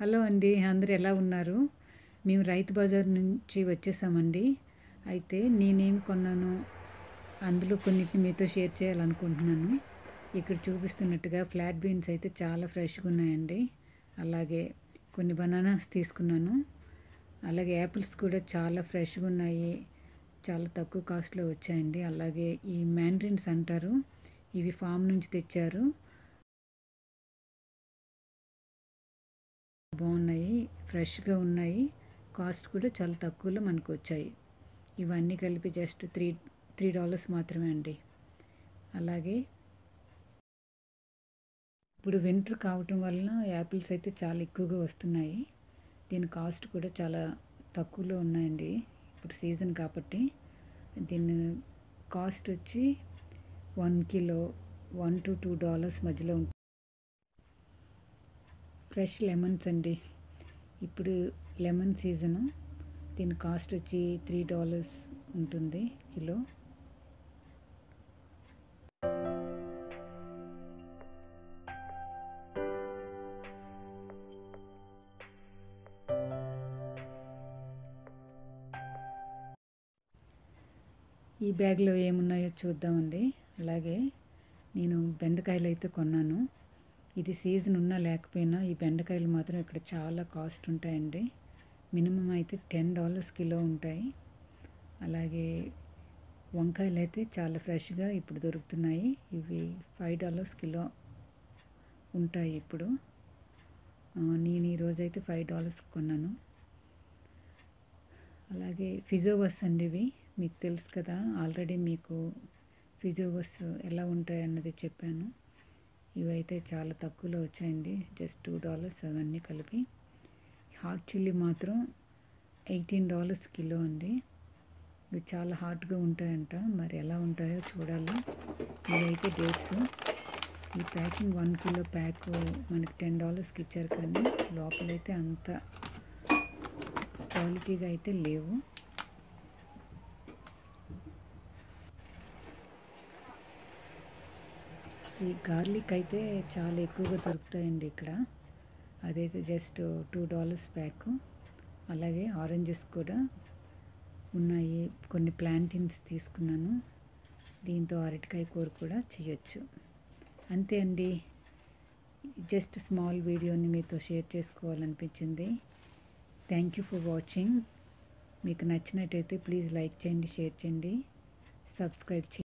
hello అండి అందరు ఎలా ఉన్నారు మేము రైతు బజార్ నుంచి వచ్చేసామండి అయితే నేనేం కొన్నాను అందులో కొన్నిటిని మీతో షేర్ చేయాలనుకుంటున్నాను ఇక్కడ చూపిస్తున్నట్టుగా ఫ్లాట్ బీన్స్ అయితే చాలా ఫ్రెష్గా ఉన్నాయండి అలాగే కొన్ని బనానాస్ తీసుకున్నాను అలాగే యాపిల్స్ కూడా చాలా ఫ్రెష్గా ఉన్నాయి చాలా తక్కువ కాస్ట్లో వచ్చాయండి అలాగే ఈ మ్యాండ్రిన్స్ అంటారు ఇవి ఫామ్ నుంచి తెచ్చారు బాగున్నాయి ఫ్రెష్గా ఉన్నాయి కాస్ట్ కూడా చాలా తక్కువలో మనకు వచ్చాయి ఇవన్నీ కలిపి జస్ట్ త్రీ త్రీ డాలర్స్ మాత్రమే అండి అలాగే ఇప్పుడు వింటర్ కావటం వలన యాపిల్స్ అయితే చాలా ఎక్కువగా వస్తున్నాయి దీని కాస్ట్ కూడా చాలా తక్కువలో ఉన్నాయండి ఇప్పుడు సీజన్ కాబట్టి దీని కాస్ట్ వచ్చి one kilo one to two dollars మధ్యలో ఉంటుంది ఫ్రెష్ లెమన్స్ అండి ఇప్పుడు లెమన్ సీజను దీని కాస్ట్ వచ్చి త్రీ డాలర్స్ ఉంటుంది కిలో ఈ బ్యాగ్లో ఏమున్నాయో చూద్దామండి అలాగే నేను బెండకాయలు అయితే కొన్నాను ఇది సీజన్ ఉన్నా లేకపోయినా ఈ బెండకాయలు మాత్రం ఇక్కడ చాలా కాస్ట్ ఉంటాయండి మినిమం అయితే టెన్ డాలర్స్ కిలో ఉంటాయి అలాగే వంకాయలు అయితే చాలా ఫ్రెష్గా ఇప్పుడు దొరుకుతున్నాయి ఇవి ఫైవ్ డాలర్స్ కిలో ఉంటాయి ఇప్పుడు నేను ఈరోజు అయితే ఫైవ్ డాలర్స్ కొన్నాను అలాగే ఫిజోవస్ అండి ఇవి మీకు తెలుసు కదా ఆల్రెడీ మీకు ఫిజోవస్ ఎలా ఉంటాయి అన్నది చెప్పాను ఇవైతే చాలా తక్కువలో వచ్చాయండి జస్ట్ టూ డాలర్స్ అవన్నీ కలిపి హాట్ చిల్లీ మాత్రం ఎయిటీన్ డాలర్స్ కిలో అండి ఇవి చాలా హాట్గా ఉంటాయంట మరి ఎలా ఉంటాయో చూడాలి ఇవైతే డేట్స్ ఈ ప్యాకింగ్ వన్ కిలో ప్యాక్ మనకి టెన్ డాలర్స్కి ఇచ్చారు కానీ లోపలైతే అంత క్వాలిటీగా అయితే లేవు ఈ గార్లిక్ అయితే చాలా ఎక్కువగా దొరుకుతాయండి ఇక్కడ అదైతే జస్ట్ టూ డాలర్స్ ప్యాక్ అలాగే ఆరెంజెస్ కూడా ఉన్నాయి కొన్ని ప్లాంటిన్స్ తీసుకున్నాను దీంతో అరటికాయ కూర కూడా చేయొచ్చు అంతే అండి జస్ట్ స్మాల్ వీడియోని మీతో షేర్ చేసుకోవాలనిపించింది థ్యాంక్ యూ ఫర్ వాచింగ్ మీకు నచ్చినట్టయితే ప్లీజ్ లైక్ చేయండి షేర్ చేయండి సబ్స్క్రైబ్ చేయండి